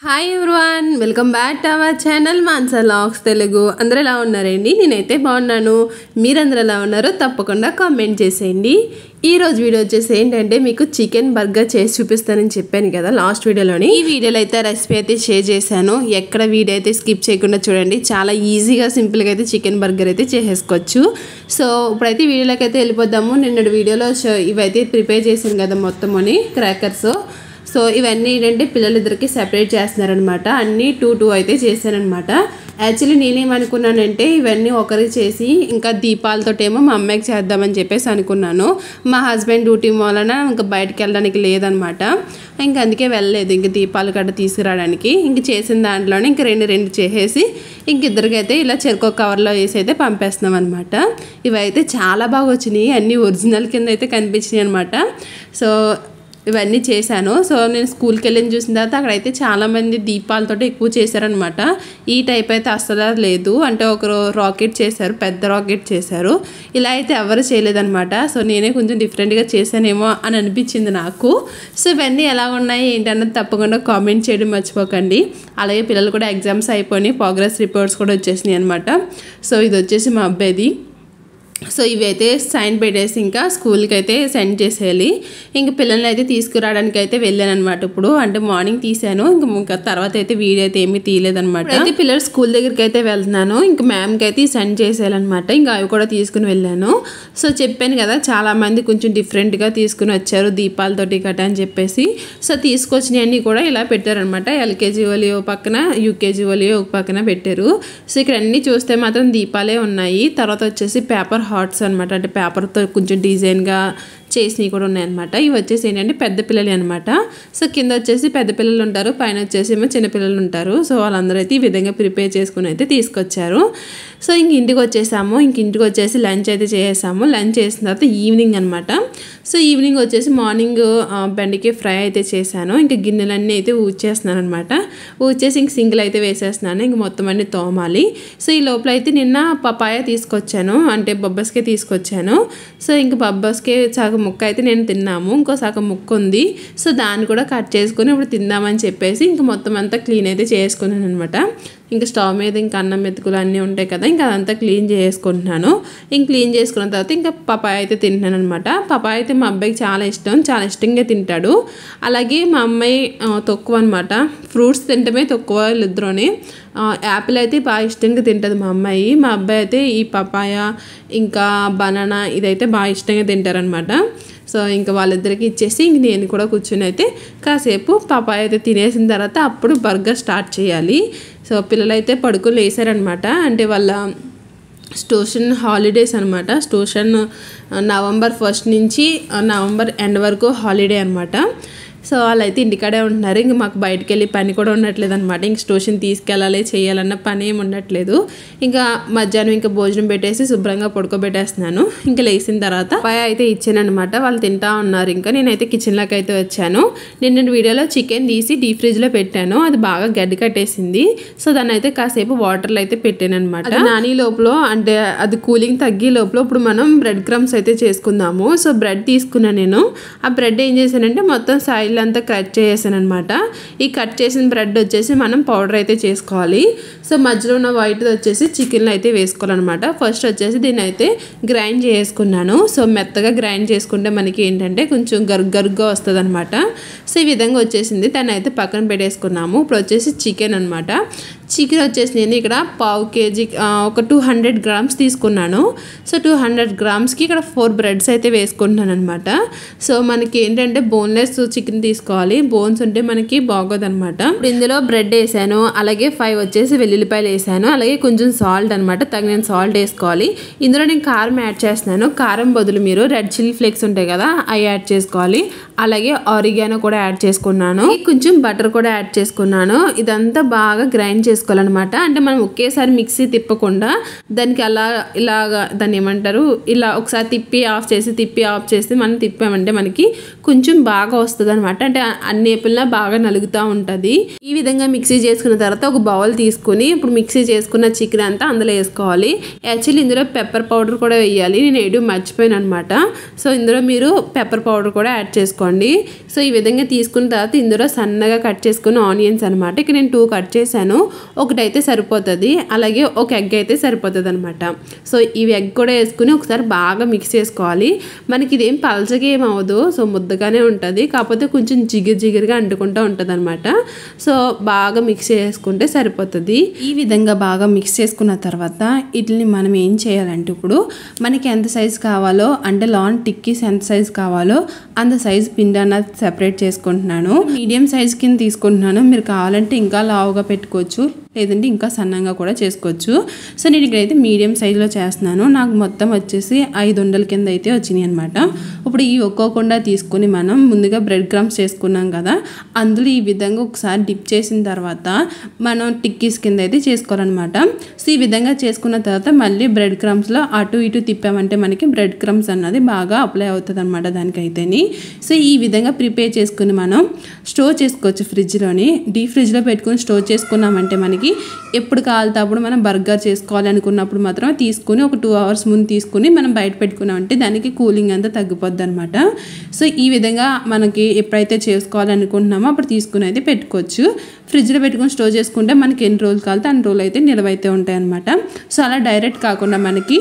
Hi everyone welcome back to our channel మాన్సా లాక్స్ తెలుగు అందరూ ఎలా ఉన్నారండి నేనైతే బాగున్నాను మీరందరూ ఎలా ఉన్నారో తప్పకుండా కామెంట్ చేసేయండి ఈ రోజు వీడియో వచ్చేసి ఏంటంటే మీకు చికెన్ బర్గర్ చేసి చూపిస్తానని చెప్పాను కదా లాస్ట్ వీడియోలోని ఈ వీడియోలో అయితే రెసిపీ అయితే షేర్ చేశాను ఎక్కడ వీడియో అయితే స్కిప్ చేయకుండా చూడండి చాలా ఈజీగా సింపుల్గా అయితే చికెన్ బర్గర్ అయితే చేసేసుకోవచ్చు సో ఇప్పుడైతే వీడియోలోకి అయితే వెళ్ళిపోదాము నిన్నటి వీడియోలో షో- ఇవైతే ప్రిపేర్ చేశాను కదా మొత్తం అని క్రాకర్స్ సో ఇవన్నీ ఏంటంటే పిల్లలిద్దరికి సెపరేట్ చేస్తున్నారనమాట అన్నీ టూ టూ అయితే చేశారనమాట యాక్చువల్లీ నేనేమనుకున్నానంటే ఇవన్నీ ఒకరికి చేసి ఇంకా దీపాలతోటేమో మా అమ్మాయికి చేద్దామని చెప్పేసి అనుకున్నాను మా హస్బెండ్ డ్యూటీ వలన ఇంకా బయటకు వెళ్ళడానికి లేదనమాట ఇంకా అందుకే వెళ్ళలేదు ఇంక దీపాలు గట్ట తీసుకురావడానికి ఇంక చేసిన దాంట్లోనే ఇంక రెండు రెండు చేసేసి ఇంక ఇద్దరికైతే ఇలా చెరుకు కవర్లో వేసి అయితే పంపేస్తున్నాం అనమాట ఇవైతే చాలా బాగా వచ్చినాయి అన్నీ ఒరిజినల్ కింద అయితే కనిపించినాయి అనమాట సో ఇవన్నీ చేశాను సో నేను స్కూల్కి వెళ్ళిన చూసిన తర్వాత అక్కడైతే చాలామంది దీపాలతో ఎక్కువ చేశారనమాట ఈ టైప్ అయితే అస్సలు లేదు అంటే ఒకరు రాకెట్ చేశారు పెద్ద రాకెట్ చేశారు ఇలా అయితే ఎవరు చేయలేదన్నమాట సో నేనే కొంచెం డిఫరెంట్గా చేశానేమో అని అనిపించింది నాకు సో ఇవన్నీ ఎలా ఉన్నాయి ఏంటన్నది తప్పకుండా కామెంట్ చేయడం మర్చిపోకండి అలాగే పిల్లలు కూడా ఎగ్జామ్స్ అయిపోయినాయి ప్రోగ్రెస్ రిపోర్ట్స్ కూడా వచ్చేసినాయి అనమాట సో ఇది వచ్చేసి మా అబ్బాయిది సో ఇవైతే సైన్ పెట్టేసి ఇంకా స్కూల్కి అయితే సెండ్ చేసేయాలి ఇంక పిల్లల్ని అయితే తీసుకురావడానికి అయితే వెళ్ళాను అనమాట ఇప్పుడు అంటే మార్నింగ్ తీసాను ఇంక ఇంకా తర్వాత అయితే వీడియో అయితే ఏమీ తీయలేదన్నమాట అయితే పిల్లలు స్కూల్ దగ్గరికి అయితే వెళ్తున్నాను ఇంక మ్యామ్కి అయితే సెండ్ చేసేయాలన్నమాట ఇంకా అవి కూడా తీసుకుని వెళ్ళాను సో చెప్పాను కదా చాలా మంది కొంచెం డిఫరెంట్గా తీసుకుని వచ్చారు దీపాలతోటి గట అని చెప్పేసి సో తీసుకొచ్చినవన్నీ కూడా ఇలా పెట్టారనమాట ఎల్కేజీ వాళ్ళు ఓ పక్కన యూకేజీ వాళ్ళు ఒక పక్కన పెట్టారు సో ఇక్కడ అన్నీ చూస్తే మాత్రం దీపాలే ఉన్నాయి తర్వాత వచ్చేసి పేపర్ హాట్స్ అనమాట అంటే పేపర్తో కొంచెం డిజైన్గా చేసినవి కూడా ఉన్నాయన్నమాట ఇవి వచ్చేసి ఏంటంటే పెద్ద పిల్లలు అనమాట సో కింద వచ్చేసి పెద్ద పిల్లలు ఉంటారు పైన వచ్చేసి ఏమో చిన్న పిల్లలు ఉంటారు సో వాళ్ళందరూ అయితే ఈ విధంగా ప్రిపేర్ చేసుకుని అయితే తీసుకొచ్చారు సో ఇంక ఇంటికి వచ్చేసాము ఇంక ఇంటికి వచ్చేసి లంచ్ అయితే చేసేసాము లంచ్ చేసిన తర్వాత ఈవినింగ్ అనమాట సో ఈవినింగ్ వచ్చేసి మార్నింగ్ ఆ, బెండకాయ ఫ్రై అయితే చేశాను ఇంకా గిన్నెలన్నీ అయితే ఊచేస్తున్నాను అనమాట ఊచేసి ఇంక సింగిల్ అయితే వేసేస్తున్నాను ఇంక మొత్తం అన్ని తోమాలి సో ఈ లోపల అయితే నిన్న పపాయ తీసుకొచ్చాను అంటే బొబ్బస్కే తీసుకొచ్చాను సో ఇంక బొబ్బస్కే సగం ముక్క అయితే నేను తిన్నాము ఇంకో సగం ముక్క ఉంది సో దాన్ని కూడా కట్ చేసుకొని ఇప్పుడు తిందామని చెప్పేసి ఇంక మొత్తం అంతా క్లీన్ అయితే చేసుకున్నాను అనమాట ఇంకా స్టవ్ మీద ఇంకా అన్నం మెతుకులు అన్నీ ఉంటాయి కదా ఇంకా అదంతా క్లీన్ చేసుకుంటున్నాను ఇంక క్లీన్ చేసుకున్న తర్వాత ఇంకా పపాయ అయితే తింటున్నాను అనమాట పపాయ అయితే మా అబ్బాయికి చాలా ఇష్టం చాలా ఇష్టంగా తింటాడు అలాగే మా అమ్మాయి ఆ, తక్కువ అనమాట ఫ్రూట్స్ తింటమే తక్కువ వీళ్ళిద్దరూని యాపిల్ అయితే బాగా ఇష్టంగా తింటుంది మా అమ్మాయి మా అబ్బాయి అయితే ఈ పపాయ ఇంకా బనానా ఇదైతే బాగా ఇష్టంగా తింటారనమాట సో ఇంకా వాళ్ళిద్దరికి ఇచ్చేసి ఇంక నేను కూడా కూర్చొని అయితే కాసేపు పపాయ అయితే తినేసిన తర్వాత అప్పుడు బర్గర్ స్టార్ట్ చేయాలి సో పిల్లలు అయితే పడుకుని లేసారనమాట అంటే వాళ్ళ ట్యూషన్ హాలిడేస్ అనమాట ట్యూషన్ నవంబర్ ఫస్ట్ నుంచి ఆ, నవంబర్ ఎండ్ వరకు హాలిడే అనమాట సో వాళ్ళైతే ఇంటికాడే ఉంటున్నారు ఇంక మాకు బయటకు వెళ్ళి పని కూడా ఉండట్లేదు అనమాట ఇంక ట్యూషన్ తీసుకెళ్ళాలి చేయాలన్న పని ఏమి ఉండట్లేదు ఇంకా మధ్యాహ్నం ఇంకా భోజనం పెట్టేసి శుభ్రంగా పడుకోబెట్టేస్తున్నాను ఇంకా లేచిన తర్వాత పాయ అయితే ఇచ్చాను అనమాట వాళ్ళు తింటా ఉన్నారు ఇంకా నేనైతే కిచెన్లోకి అయితే వచ్చాను నిన్న వీడియోలో చికెన్ తీసి డీప్ ఫ్రిడ్జ్లో పెట్టాను అది బాగా గడ్డి కట్టేసింది సో దాన్ని అయితే కాసేపు వాటర్లో అయితే పెట్టాను అనమాట నాని లోపల అంటే అది కూలింగ్ తగ్గి లోపల ఇప్పుడు మనం బ్రెడ్ క్రమ్స్ అయితే చేసుకుందాము సో బ్రెడ్ తీసుకున్నాను నేను ఆ బ్రెడ్ ఏం చేశానంటే మొత్తం సైడ్ అంతా కట్ చేసాను అనమాట ఈ కట్ చేసిన బ్రెడ్ వచ్చేసి మనం పౌడర్ అయితే చేసుకోవాలి సో మధ్యలో ఉన్న వైట్ వచ్చేసి చికెన్లో అయితే వేసుకోవాలన్నమాట ఫస్ట్ వచ్చేసి దీన్ని అయితే గ్రైండ్ చేసుకున్నాను సో మెత్తగా గ్రైండ్ చేసుకుంటే మనకి ఏంటంటే కొంచెం గరు గరుగ్గా వస్తుంది అనమాట సో ఈ విధంగా వచ్చేసింది దాన్ని అయితే పక్కన పెట్టేసుకున్నాము ఇప్పుడు వచ్చేసి చికెన్ అనమాట చికెన్ వచ్చేసి నేను ఇక్కడ పావు కేజీ ఆ, ఒక టూ హండ్రెడ్ గ్రామ్స్ తీసుకున్నాను సో టూ హండ్రెడ్ గ్రామ్స్కి ఇక్కడ ఫోర్ బ్రెడ్స్ అయితే వేసుకుంటున్నాను అనమాట సో మనకి ఏంటంటే బోన్లెస్ చికెన్ తీసుకోవాలి బోన్స్ ఉంటే మనకి బాగోదు అనమాట ఇప్పుడు ఇందులో బ్రెడ్ వేసాను అలాగే ఫైవ్ వచ్చేసి వెల్లుల్లిపాయలు వేసాను అలాగే కొంచెం సాల్ట్ అనమాట తగిన సాల్ట్ వేసుకోవాలి ఇందులో నేను కారం యాడ్ చేస్తున్నాను కారం బదులు మీరు రెడ్ చిల్లీ ఫ్లేక్స్ ఉంటాయి కదా అవి యాడ్ చేసుకోవాలి అలాగే ఆరిగానో కూడా యాడ్ చేసుకున్నాను కొంచెం బటర్ కూడా యాడ్ చేసుకున్నాను ఇదంతా బాగా గ్రైండ్ చేసుకున్నాను చేసుకోవాలన్నమాట అంటే మనం ఒకేసారి మిక్సీ తిప్పకుండా దానికి అలా ఇలాగా దాన్ని ఏమంటారు ఇలా ఒకసారి తిప్పి ఆఫ్ చేసి తిప్పి ఆఫ్ చేసి మనం తిప్పామంటే మనకి కొంచెం బాగా వస్తుంది అనమాట అంటే అన్ని ఏపుల్లా బాగా నలుగుతూ ఉంటుంది ఈ విధంగా మిక్సీ చేసుకున్న తర్వాత ఒక బౌల్ తీసుకుని ఇప్పుడు మిక్సీ చేసుకున్న చికెన్ అంతా అందులో వేసుకోవాలి యాక్చువల్లీ ఇందులో పెప్పర్ పౌడర్ కూడా వేయాలి నేను వేయడం మర్చిపోయాను అనమాట సో ఇందులో మీరు పెప్పర్ పౌడర్ కూడా యాడ్ చేసుకోండి సో ఈ విధంగా తీసుకున్న తర్వాత ఇందులో సన్నగా కట్ చేసుకున్న ఆనియన్స్ అనమాట ఇక నేను టూ కట్ చేశాను ఒకటైతే సరిపోతుంది అలాగే ఒక ఎగ్ అయితే సరిపోతుంది అనమాట సో ఇవి ఎగ్ కూడా వేసుకుని ఒకసారి బాగా మిక్స్ చేసుకోవాలి మనకి ఇదేం పలచగా ఏం అవ్వదు సో ముద్దగానే ఉంటుంది కాకపోతే కొంచెం జిగిరి జిగిరిగా అంటుకుంటూ ఉంటుంది అనమాట సో బాగా మిక్స్ చేసుకుంటే సరిపోతుంది ఈ విధంగా బాగా మిక్స్ చేసుకున్న తర్వాత వీటిని మనం ఏం చేయాలంటే ఇప్పుడు మనకి ఎంత సైజు కావాలో అంటే లాన్ టిక్కీస్ ఎంత సైజు కావాలో అంత సైజు పిండి అన్నది సెపరేట్ చేసుకుంటున్నాను మీడియం సైజ్ కింద తీసుకుంటున్నాను మీరు కావాలంటే ఇంకా లావుగా పెట్టుకోవచ్చు లేదంటే ఇంకా సన్నంగా కూడా చేసుకోవచ్చు సో నేను ఇక్కడైతే మీడియం సైజులో చేస్తున్నాను నాకు మొత్తం వచ్చేసి ఐదు ఉండల కింద అయితే వచ్చినాయి అనమాట ఇప్పుడు ఈ ఒక్కొక్కకుండా తీసుకుని మనం ముందుగా బ్రెడ్ క్రమ్స్ చేసుకున్నాం కదా అందులో ఈ విధంగా ఒకసారి డిప్ చేసిన తర్వాత మనం టిక్కీస్ కింద అయితే చేసుకోవాలన్నమాట సో ఈ విధంగా చేసుకున్న తర్వాత మళ్ళీ బ్రెడ్ క్రమ్స్లో అటు ఇటు తిప్పామంటే మనకి బ్రెడ్ క్రమ్స్ అన్నది బాగా అప్లై అవుతుంది అనమాట దానికైతేని సో ఈ విధంగా ప్రిపేర్ చేసుకుని మనం స్టోర్ చేసుకోవచ్చు ఫ్రిడ్జ్లోని డీప్ ఫ్రిడ్జ్లో పెట్టుకుని స్టోర్ చేసుకున్నామంటే మనకి ఎప్పుడు కావాలితే అప్పుడు మనం బర్గర్ చేసుకోవాలి అనుకున్నప్పుడు మాత్రం తీసుకుని ఒక టూ అవర్స్ ముందు తీసుకుని మనం బయట పెట్టుకున్నామంటే దానికి కూలింగ్ అంతా తగ్గిపోద్ది అనమాట సో ఈ విధంగా మనకి ఎప్పుడైతే చేసుకోవాలనుకుంటున్నామో అప్పుడు తీసుకుని అయితే పెట్టుకోవచ్చు ఫ్రిడ్జ్లో పెట్టుకుని స్టోర్ చేసుకుంటే మనకి ఎన్ని రోజులు కావాలితే అన్ని రోజులు అయితే నిలవైతే ఉంటాయి అనమాట సో అలా డైరెక్ట్ కాకుండా మనకి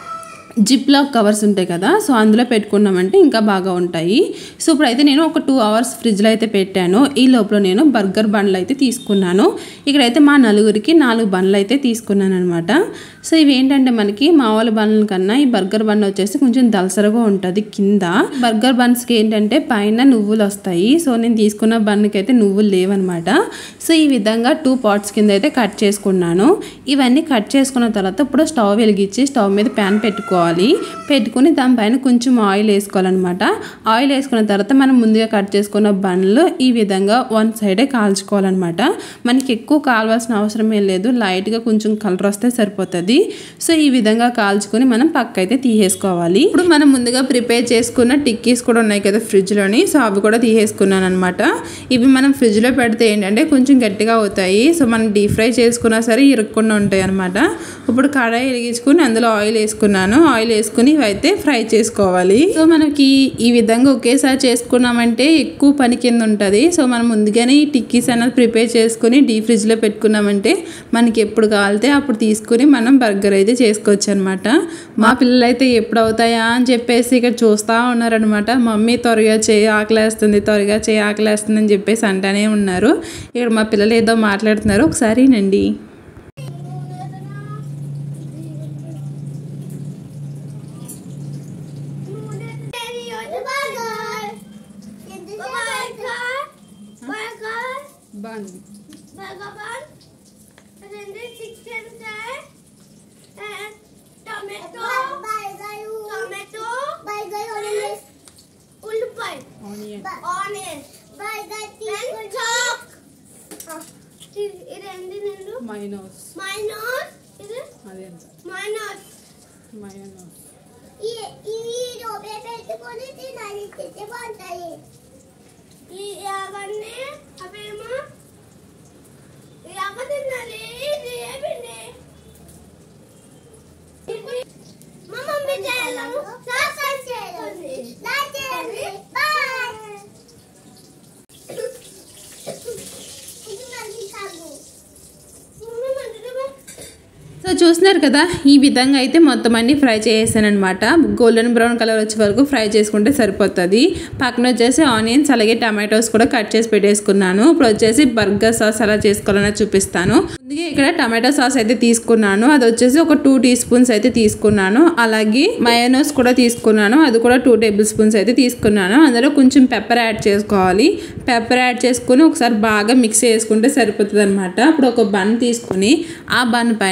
జిప్ లాక్ కవర్స్ ఉంటాయి కదా సో అందులో పెట్టుకున్నామంటే ఇంకా బాగా ఉంటాయి సో ఇప్పుడైతే నేను ఒక టూ అవర్స్ ఫ్రిడ్జ్లో అయితే పెట్టాను ఈ లోపల నేను బర్గర్ బండ్లు అయితే తీసుకున్నాను ఇక్కడైతే మా నలుగురికి నాలుగు బండ్లు అయితే తీసుకున్నాను అనమాట సో ఇవి ఏంటంటే మనకి మామూలు బండ్ల కన్నా ఈ బర్గర్ బండ్ వచ్చేసి కొంచెం దలసరగా ఉంటుంది కింద బర్గర్ బన్స్కి ఏంటంటే పైన నువ్వులు వస్తాయి సో నేను తీసుకున్న బన్కి అయితే నువ్వులు లేవన్నమాట సో ఈ విధంగా టూ పార్ట్స్ కింద అయితే కట్ చేసుకున్నాను ఇవన్నీ కట్ చేసుకున్న తర్వాత ఇప్పుడు స్టవ్ వెలిగించి స్టవ్ మీద ప్యాన్ పెట్టుకోవాలి పెట్టుకుని దానిపైన కొంచెం ఆయిల్ వేసుకోవాలన్నమాట ఆయిల్ వేసుకున్న తర్వాత మనం ముందుగా కట్ చేసుకున్న బండ్లు ఈ విధంగా వన్ సైడే కాల్చుకోవాలన్నమాట మనకి ఎక్కువ కావాల్సిన అవసరం ఏం లేదు లైట్గా కొంచెం కలర్ వస్తే సరిపోతుంది సో ఈ విధంగా కాల్చుకొని మనం పక్క అయితే తీసేసుకోవాలి ఇప్పుడు మనం ముందుగా ప్రిపేర్ చేసుకున్న టిక్కీస్ కూడా ఉన్నాయి కదా ఫ్రిడ్జ్లోని సో అవి కూడా తీసేసుకున్నాను అనమాట ఇవి మనం ఫ్రిడ్జ్లో పెడితే ఏంటంటే కొంచెం గట్టిగా అవుతాయి సో మనం డీప్ ఫ్రై చేసుకున్నా సరే ఇరుక్కుండా ఉంటాయి అనమాట ఇప్పుడు కడాయి వెలిగించుకుని అందులో ఆయిల్ వేసుకున్నాను ఆయిల్ వేసుకుని ఇవైతే ఫ్రై చేసుకోవాలి సో మనకి ఈ విధంగా ఒకేసారి చేసుకున్నామంటే ఎక్కువ పని కింద ఉంటుంది సో మనం ముందుగానే ఈ టిక్కీస్ అనేది ప్రిపేర్ చేసుకుని డీప్ ఫ్రిడ్జ్లో పెట్టుకున్నామంటే మనకి ఎప్పుడు కావాలితే అప్పుడు తీసుకుని మనం బర్గర్ అయితే చేసుకోవచ్చు అనమాట మా పిల్లలు అయితే ఎప్పుడు అవుతాయా అని చెప్పేసి ఇక్కడ చూస్తూ ఉన్నారనమాట మమ్మీ త్వరగా చేయి ఆకలేస్తుంది త్వరగా చేయి ఆకలేస్తుంది అని చెప్పేసి అంటానే ఉన్నారు ఇక్కడ మా పిల్లలు ఏదో మాట్లాడుతున్నారు ఒకసారి నండి Bun. Onion. Mayonnaise. అదే మైనస్ mayonnaise. ఇవి లోపల పెట్టుకొని తినాలి తింటే బాగుంటాయి ఈ అవన్నీ అవేమో ఈ అమ్మ తినాలి ఇది ఏమిటి మా మమ్మీ చేయాలి సాసం చేయాలి నా చేయాలి బాయ్ ఇది మళ్ళీ కాదు మమ్మీ మళ్ళీ సో చూస్తున్నారు కదా ఈ విధంగా అయితే మొత్తం అన్ని ఫ్రై చేసేసాను అనమాట గోల్డెన్ బ్రౌన్ కలర్ వచ్చే వరకు ఫ్రై చేసుకుంటే సరిపోతుంది పక్కన వచ్చేసి ఆనియన్స్ అలాగే టమాటోస్ కూడా కట్ చేసి పెట్టేసుకున్నాను ఇప్పుడు వచ్చేసి బర్గర్ సాస్ ఎలా చేసుకోవాలని చూపిస్తాను ముందుగా ఇక్కడ టమాటో సాస్ అయితే తీసుకున్నాను అది వచ్చేసి ఒక టూ టీ స్పూన్స్ అయితే తీసుకున్నాను అలాగే మయోనోస్ కూడా తీసుకున్నాను అది కూడా టూ టేబుల్ స్పూన్స్ అయితే తీసుకున్నాను అందులో కొంచెం పెప్పర్ యాడ్ చేసుకోవాలి పెప్పర్ యాడ్ చేసుకుని ఒకసారి బాగా మిక్స్ చేసుకుంటే సరిపోతుంది అనమాట ఇప్పుడు ఒక బన్ తీసుకుని ఆ బన్ పైన ఈ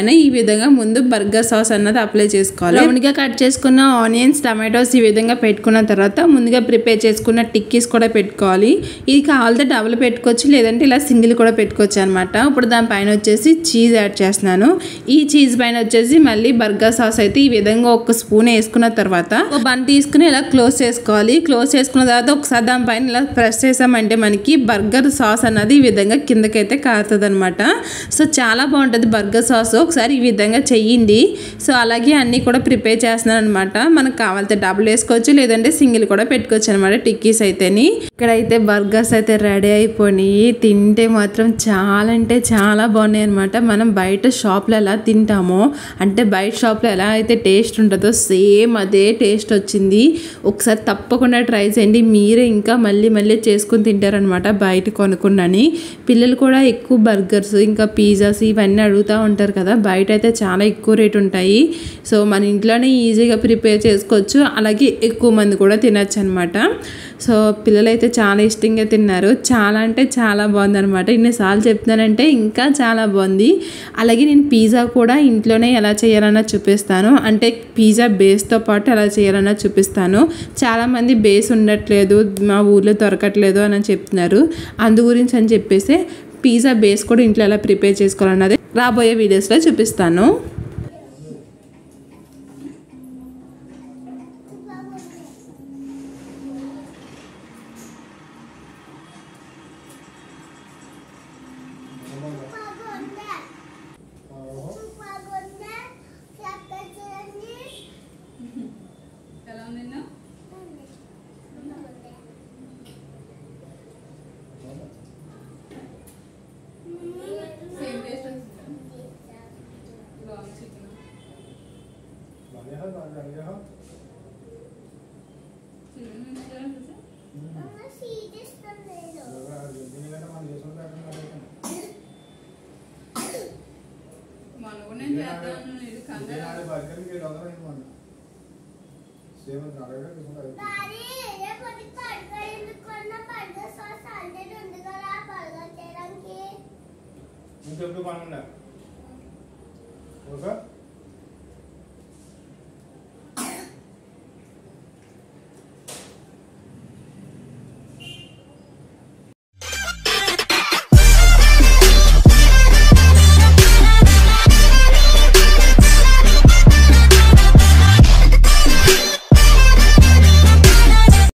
విధంగా ముందు బర్గర్ సాస్ అన్నది అప్లై చేసుకోవాలి రౌండ్గా కట్ చేసుకున్న ఆనియన్స్ టమాటోస్ ఈ విధంగా పెట్టుకున్న తర్వాత ముందుగా ప్రిపేర్ చేసుకున్న టిక్కీస్ కూడా పెట్టుకోవాలి ఇది కావాలంటే డబుల్ పెట్టుకోవచ్చు లేదంటే ఇలా సింగిల్ కూడా పెట్టుకోవచ్చు అనమాట ఇప్పుడు దానిపైన వచ్చేసి చీజ్ యాడ్ చేస్తున్నాను ఈ చీజ్ పైన వచ్చేసి మళ్ళీ బర్గర్ సాస్ అయితే ఈ విధంగా ఒక స్పూన్ వేసుకున్న తర్వాత ఒక బన్ తీసుకుని ఇలా క్లోజ్ చేసుకోవాలి క్లోజ్ చేసుకున్న తర్వాత ఒకసారి దానిపైన ఇలా ప్రెస్ చేసామంటే మనకి బర్గర్ సాస్ అన్నది ఈ విధంగా కిందకైతే కారుతుంది అనమాట సో చాలా బాగుంటుంది బర్గర్ సాస్ ఒకసారి ఈ విధంగా చెయ్యండి సో అలాగే అన్నీ కూడా ప్రిపేర్ చేస్తున్నాను అనమాట మనకు కావాలంటే డబుల్ వేసుకోవచ్చు లేదంటే సింగిల్ కూడా పెట్టుకోవచ్చు అనమాట టిక్కీస్ అయితేని ఇక్కడైతే బర్గర్స్ అయితే రెడీ అయిపోయినాయి తింటే మాత్రం చాలా అంటే చాలా బాగున్నాయి అనమాట మనం బయట షాప్లో ఎలా తింటామో అంటే బయట షాప్లో ఎలా అయితే టేస్ట్ ఉంటుందో సేమ్ అదే టేస్ట్ వచ్చింది ఒకసారి తప్పకుండా ట్రై చేయండి మీరే ఇంకా మళ్ళీ మళ్ళీ చేసుకుని తింటారనమాట బయట కొనుక్కున్నాని పిల్లలు కూడా ఎక్కువ బర్గర్స్ ఇంకా పిజ్జాస్ ఇవన్నీ అడుగుతూ ఉంటారు కదా బయట అయితే చాలా ఎక్కువ రేట్ ఉంటాయి సో మన ఇంట్లోనే ఈజీగా ప్రిపేర్ చేసుకోవచ్చు అలాగే ఎక్కువ మంది కూడా తినచ్చు అనమాట సో పిల్లలైతే చాలా ఇష్టంగా తిన్నారు చాలా అంటే చాలా బాగుంది అనమాట ఇన్నిసార్లు చెప్తున్నానంటే ఇంకా చాలా బాగుంది అలాగే నేను పిజ్జా కూడా ఇంట్లోనే ఎలా చేయాలన్నా చూపిస్తాను అంటే పిజ్జా బేస్తో పాటు ఎలా చేయాలన్నా చూపిస్తాను చాలామంది బేస్ ఉండట్లేదు మా ఊర్లో దొరకట్లేదు అని చెప్తున్నారు అందు గురించి అని చెప్పేసి పిజ్జా బేస్ కూడా ఇంట్లో ఎలా ప్రిపేర్ చేసుకోవాలన్నది రాబోయే వీడియోస్లో చూపిస్తాను బాగుందా బాగుందా చక్కగా చేయండి ఎలా ఉంది సేమ్ టేస్ట్ వస్తుంది లాంగ్ చికెన్ చికెన్ మంచిగా అమ్మ సీట్ ఇష్టం లేదు మన కూడా నేను చేద్దాం ఇది కంగారు డాడీ రేపటి బర్గర్ ఎందుకున్న బర్గర్ సాస్ ఆల్రెడీ ఉంది కదా బర్గర్ చేయడానికి నువ్వు చెప్పు పనుండా ఓకే